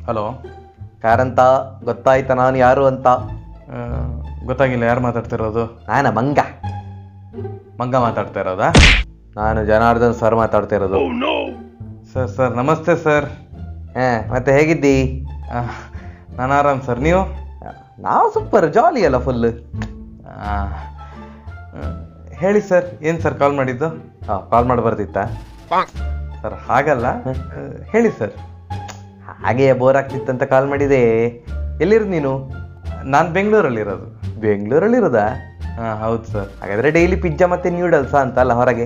Hello ಯಾರಂತ ಗೊತ್ತಾಯ್ತಾ ನಾನು ಯಾರು ಅಂತ ಗೊತ್ತಾಗಿಲ್ಲ ಯಾರು ಮಾತಾಡ್ತಿರೋದು ನಾನ ಮಂಗ ಮಂಗ ಮಾತಾಡ್ತಾ ಇರೋದಾ ನಾನು ಜನಾರ್ದನ್ ಸರ್ ಮಾತಾಡ್ತಾ ಇರೋದು ಸರ್ ಸರ್ ನಮಸ್ತೆ ಸರ್ ಹಾ ಮತ್ತೆ ಹೇಗಿದ್ದಿ ನಾನು ಆರಾಮ್ ಸರ್ ನೀವು ನಾವು ಸೂಪರ್ ಜಾಲಿ ಅಲ್ಲ ಫುಲ್ ಆ, ಹೇಳಿ ಸರ್ ಏನು ಸರ್ ಕಾಲ್ ಮಾಡಿದ್ದು ಕಾಲ್ ಮಾಡಿ ಬರ್ತಿತ್ತ ಸರ್ ಹಾಗಲ್ಲ ಆ, ಹೇಳಿ ಸರ್ ಹಾಗೆ ಬೋರ್ ಆಗ್ತಿತ್ತಂತ ಕಾಲ್ ಮಾಡಿದೆ ಎಲ್ಲಿರೋದು ನೀನು ನಾನು ಬೆಂಗಳೂರಲ್ಲಿರೋದು ಬೆಂಗಳೂರಲ್ಲಿರೋದಾ ಹಾಂ ಹೌದು ಸರ್ ಹಾಗಾದ್ರೆ ಡೈಲಿ ಪಿಜ್ಜಾ ಮತ್ತೆ ನ್ಯೂಡಲ್ಸಾ ಅಂತ ಅಲ್ಲ ಹೊರಗೆ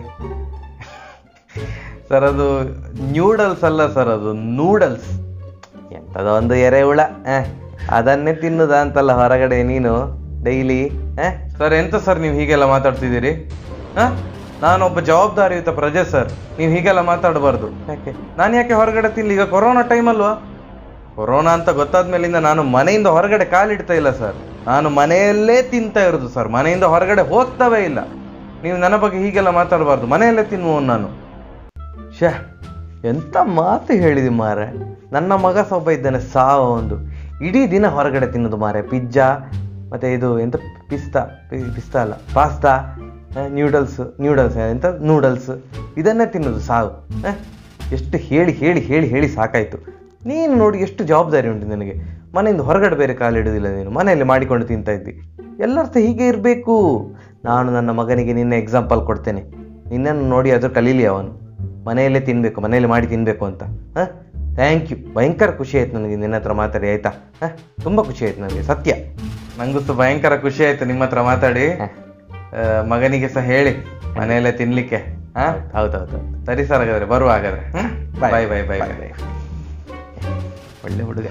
ಸರ್ ಅದು ನ್ಯೂಡಲ್ಸ್ ಅಲ್ಲ ಸರ್ ಅದು ನೂಡಲ್ಸ್ ಎಂಥದೋ ಒಂದು ಎರೆಹುಳ ಆ, ಅದನ್ನೇ ತಿನ್ನುದ ಅಂತಲ್ಲ ಹೊರಗಡೆ ನೀನು ಡೈಲಿ ಸರ್ ಎಂತ ಸರ್ ನೀವು ಹೀಗೆಲ್ಲ ಮಾತಾಡ್ತಿದ್ದೀರಿ ಹಾಂ ನಾನೊಬ್ಬ ಜವಾಬ್ದಾರಿಯುತ ಪ್ರಜೆ ಸರ್ ನೀವು ಹೀಗೆಲ್ಲ ಮಾತಾಡಬಾರ್ದು ಯಾಕೆ ನಾನು ಯಾಕೆ ಹೊರಗಡೆ ತಿನ್ಲಿ ಈಗ ಕೊರೋನಾ ಟೈಮ್ ಅಲ್ವಾ ಕೊರೋನಾ ಅಂತ ಗೊತ್ತಾದ ಮೇಲಿಂದ ನಾನು ಮನೆಯಿಂದ ಹೊರಗಡೆ ಕಾಲಿಡ್ತಾ ಇಲ್ಲ ಸರ್ ನಾನು ಮನೆಯಲ್ಲೇ ತಿಂತಾ ಇರೋದು ಸರ್ ಮನೆಯಿಂದ ಹೊರಗಡೆ ಹೋಗ್ತವೇ ಇಲ್ಲ ನೀವು ನನ್ನ ಬಗ್ಗೆ ಹೀಗೆಲ್ಲ ಮಾತಾಡಬಾರ್ದು ಮನೆಯಲ್ಲೇ ತಿನ್ನುವನು ನಾನು ಶ್ಯಾ ಎಂತ ಮಾತು ಹೇಳಿದಿ ಮಾರೆ ನನ್ನ ಮಗ ಸಹ ಒಬ್ಬ ಇದ್ದಾನೆ ಸಾವ ಒಂದು ಇಡೀ ದಿನ ಹೊರಗಡೆ ತಿನ್ನೋದು ಮಾರೆ ಪಿಜ್ಜಾ ಮತ್ತೆ ಇದು ಎಂತ ಪಿಸ್ತಾ ಪಿ- ಪಿಸ್ತಾ ಅಲ್ಲ ಪಾಸ್ತಾ ನ್ಯೂಡಲ್ಸ್ ನ್ಯೂಡಲ್ಸ್ ಎಂತ ನೂಡಲ್ಸ್ ಇದನ್ನೇ ತಿನ್ನೋದು ಸಾವು ಆ? ಎಷ್ಟು ಹೇಳಿ ಹೇಳಿ ಹೇಳಿ ಹೇಳಿ ಸಾಕಾಯ್ತು ನೀನು ನೋಡಿ ಎಷ್ಟು ಜವಾಬ್ದಾರಿ ಉಂಟು ನಿನಗೆ ಮನೆಯಿಂದ ಹೊರಗಡೆ ಬೇರೆ ಕಾಲಿಡೋದಿಲ್ಲ ನೀನು ಮನೆಯಲ್ಲಿ ಮಾಡಿಕೊಂಡು ತಿಂತಾ ಇದ್ದಿ ಎಲ್ಲರ ಸಹ ಹೀಗೆ ಇರಬೇಕು ನಾನು ನನ್ನ ಮಗನಿಗೆ ನಿನ್ನ ಎಕ್ಸಾಂಪಲ್ ಕೊಡ್ತೇನೆ ನಿನ್ನನ್ನು ನೋಡಿ ಅದು ಕಲೀಲಿ ಅವನು ಮನೆಯಲ್ಲೇ ತಿನ್ನಬೇಕು ಮನೆಯಲ್ಲಿ ಮಾಡಿ ತಿನ್ನಬೇಕು ಅಂತ ಹಾಂ ಥ್ಯಾಂಕ್ ಯು ಭಯಂಕರ ಖುಷಿ ಆಯ್ತು ನನಗೆ ನಿನ್ನ ಹತ್ರ ಮಾತಾಡಿ ಆಯ್ತಾ ಹಾಂ ತುಂಬ ಖುಷಿ ಆಯ್ತು ನನಗೆ ಸತ್ಯ ನಂಗೂ ಸಹ ಭಯಂಕರ ಖುಷಿ ಆಯ್ತು ನಿಮ್ಮ ಹತ್ರ ಮಾತಾಡಿ ಹ. ಆ, ಮಗನಿಗೆ ಸಹ ಹೇಳಿ ಮನೆಯಲ್ಲೇ ತಿನ್ಲಿಕ್ಕೆ ಹಾ ಹೌದೌದು ಸರಿ ಸರ್ ಹಾಗಾದ್ರೆ ಬರುವ ಹಾಗಾದ್ರೆ Bye. ಬಾಯ್ ಬಾಯ್ ಬಾಯ್ Bye, ಬಾಯ್ ಒಳ್ಳೆ ಹುಡುಗ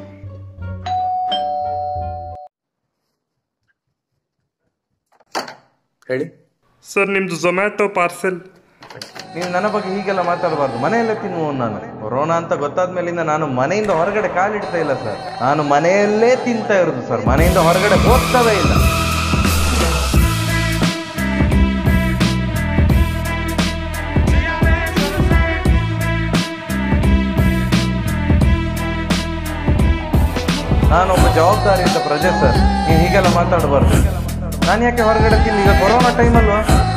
ಹೇಳಿ ಸರ್ ನಿಮ್ದು ಝೊಮ್ಯಾಟೊ ಪಾರ್ಸೆಲ್ ನೀವು ನನ್ನ ಬಗ್ಗೆ ಹೀಗೆಲ್ಲ ಮಾತಾಡಬಾರ್ದು ಮನೆಯಲ್ಲೇ ತಿನ್ನುವನು ನಾನು ಕೊರೋನಾ ಅಂತ ಗೊತ್ತಾದ ಮೇಲಿಂದ ನಾನು ಮನೆಯಿಂದ ಹೊರಗಡೆ ಕಾಲಿಡ್ತಾ ಇಲ್ಲ ಸರ್ ನಾನು ಮನೆಯಲ್ಲೇ ತಿಂತಾ ಇರೋದು ಸರ್ ಮನೆಯಿಂದ ಹೊರಗಡೆ ಹೋಗ್ತವೇ ಇಲ್ಲ ನಾನೊಬ್ಬ ಜವಾಬ್ದಾರಿಯುತ ಪ್ರಜೆ ಸರ್ ನೀವು ಹೀಗೆಲ್ಲ ಮಾತಾಡಬಾರ್ದು ನಾನು ಯಾಕೆ ಹೊರಗಡೆ ತಿನ್ಲಿ ಈಗ ಕೊರೋನಾ ಟೈಮ್ ಅಲ್ವಾ